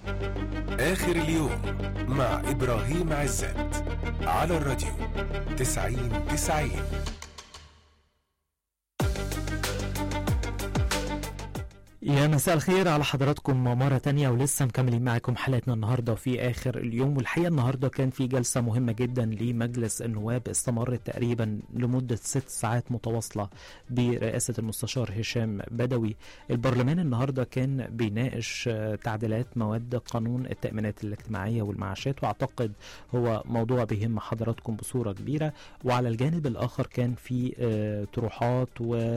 آخر اليوم مع إبراهيم عزت على الراديو تسعين تسعين يا مساء الخير على حضراتكم مرة تانية ولسه مكملين معاكم حلقتنا النهاردة في آخر اليوم والحقيقة النهاردة كان في جلسة مهمة جدا لمجلس النواب استمرت تقريبا لمدة ست ساعات متواصلة برئاسة المستشار هشام بدوي البرلمان النهاردة كان بيناقش آه، تعديلات مواد قانون التأمينات الاجتماعية والمعاشات وأعتقد هو موضوع بيهم حضراتكم بصورة كبيرة وعلى الجانب الآخر كان في آه، طروحات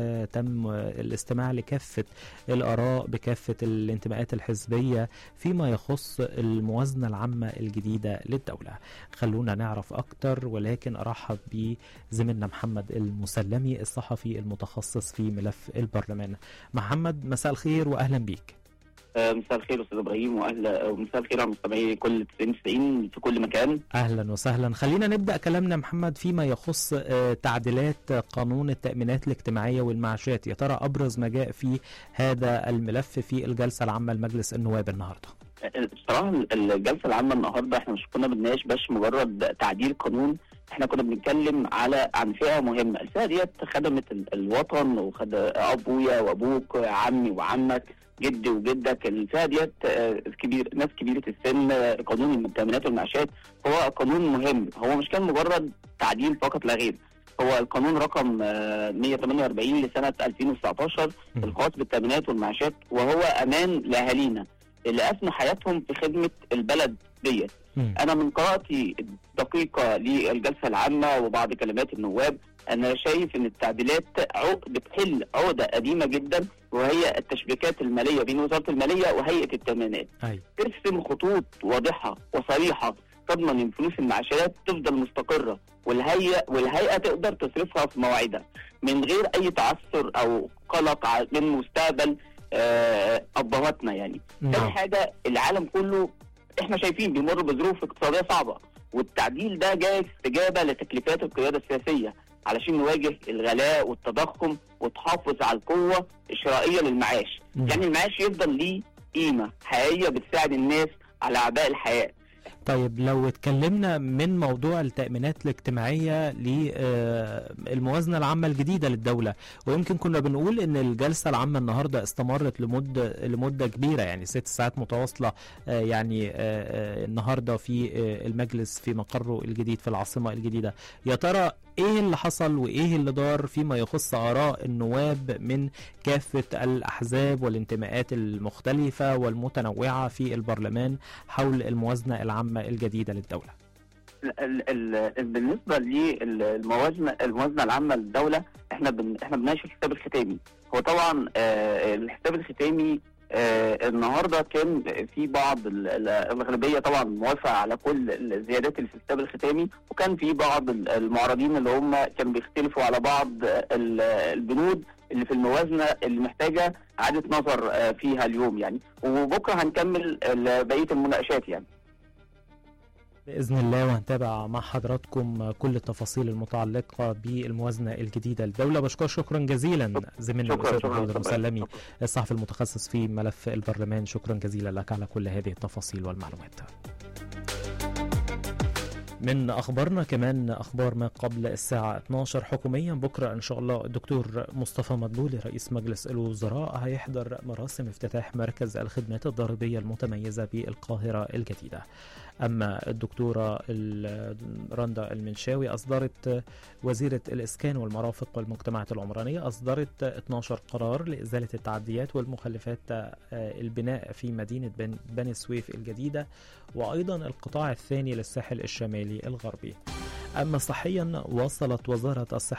وتم آه، الاستماع لكافة الآراء بكافة الانتماءات الحزبية فيما يخص الموازنة العامة الجديدة للدولة خلونا نعرف أكتر ولكن أرحب بزميلنا محمد المسلمي الصحفي المتخصص في ملف البرلمان محمد مساء الخير وأهلا بيك آه، مساء الخير استاذ ابراهيم واهلا ومساء الخير على مستمعي كل 90 90 في كل مكان اهلا وسهلا خلينا نبدا كلامنا محمد فيما يخص آه، تعديلات قانون التامينات الاجتماعيه والمعاشات يا ترى ابرز ما جاء في هذا الملف في الجلسه العامه لمجلس النواب النهارده آه، بصراحه الجلسه العامه النهارده احنا مش كنا بنناقش بس مجرد تعديل قانون احنا كنا بنتكلم على عن فئه مهمه الفئه ديت خدمت ال- الوطن وخد ابويا وابوك عمي وعمك جدي وجدك الفئه ديت آه، كبير ناس كبيره السن آه، قانون التامينات والمعاشات هو قانون مهم هو مش كان مجرد تعديل فقط لا غير هو القانون رقم آه، 148 لسنه 2019 مم. الخاص بالتامينات والمعاشات وهو امان لاهالينا اللي افنوا حياتهم في خدمه البلد ديت مم. انا من قراءتي الدقيقه للجلسه العامه وبعض كلمات النواب انا شايف ان التعديلات عق- بتحل عقده قديمه جدا وهي التشبيكات الماليه بين وزاره الماليه وهيئه التامينات ايوه ترسم خطوط واضحه وصريحه تضمن ان فلوس المعاشات تفضل مستقره والهيئه والهيئه تقدر تصرفها في مواعيدها من غير اي تعثر او قلق ع- من مستقبل آه، ابهاتنا يعني تاني نعم حاجه العالم كله احنا شايفين بيمر بظروف اقتصاديه صعبه والتعديل ده جاي استجابه لتكليفات القياده السياسيه علشان نواجه الغلاء والتضخم وتحافظ على القوه الشرائيه للمعاش مم. يعني المعاش يفضل ليه قيمه حقيقيه بتساعد الناس على اعباء الحياه طيب لو اتكلمنا من موضوع التأمينات الاجتماعية للموازنة العامة الجديدة للدولة ويمكن كنا بنقول ان الجلسة العامة النهاردة استمرت لمدة لمدة كبيرة يعني ست ساعات متواصلة آه، يعني آه، آه، النهاردة في آه، المجلس في مقره الجديد في العاصمة الجديدة يا ترى ايه اللي حصل وايه اللي دار فيما يخص اراء النواب من كافة الاحزاب والانتماءات المختلفة والمتنوعة في البرلمان حول الموازنة العامة الجديدة للدولة ال ال بالنسبه للموازنه الموازنه العامه للدوله احنا بن احنا بنناقش الحساب الختامي هو طبعا آه الحساب الختامي آه النهارده كان في بعض ال- ال- الاغلبيه طبعا موافقه على كل الزيادات اللي في الحساب الختامي وكان في بعض ال- المعارضين اللي هم كانوا بيختلفوا على بعض ال- البنود اللي في الموازنه اللي محتاجه اعاده نظر آه فيها اليوم يعني وبكره هنكمل ال- بقيه المناقشات يعني بإذن الله وهنتابع مع حضراتكم كل التفاصيل المتعلقة بالموازنة الجديدة للدولة بشكر شكرا جزيلا زميلنا شكرا الأستاذ شكرا محمد شكراً. المسلمي الصحفي المتخصص في ملف البرلمان شكرا جزيلا لك على كل هذه التفاصيل والمعلومات من اخبارنا كمان اخبار ما قبل الساعه 12 حكوميا بكره ان شاء الله الدكتور مصطفى مدبولي رئيس مجلس الوزراء هيحضر مراسم افتتاح مركز الخدمات الضريبيه المتميزه بالقاهره الجديده اما الدكتوره ال- رندا المنشاوي اصدرت وزيره الاسكان والمرافق والمجتمعات العمرانيه اصدرت 12 قرار لازاله التعديات والمخلفات آه، البناء في مدينه بن- بني سويف الجديده وايضا القطاع الثاني للساحل الشمالي الغربي اما صحيا وصلت وزاره الصحه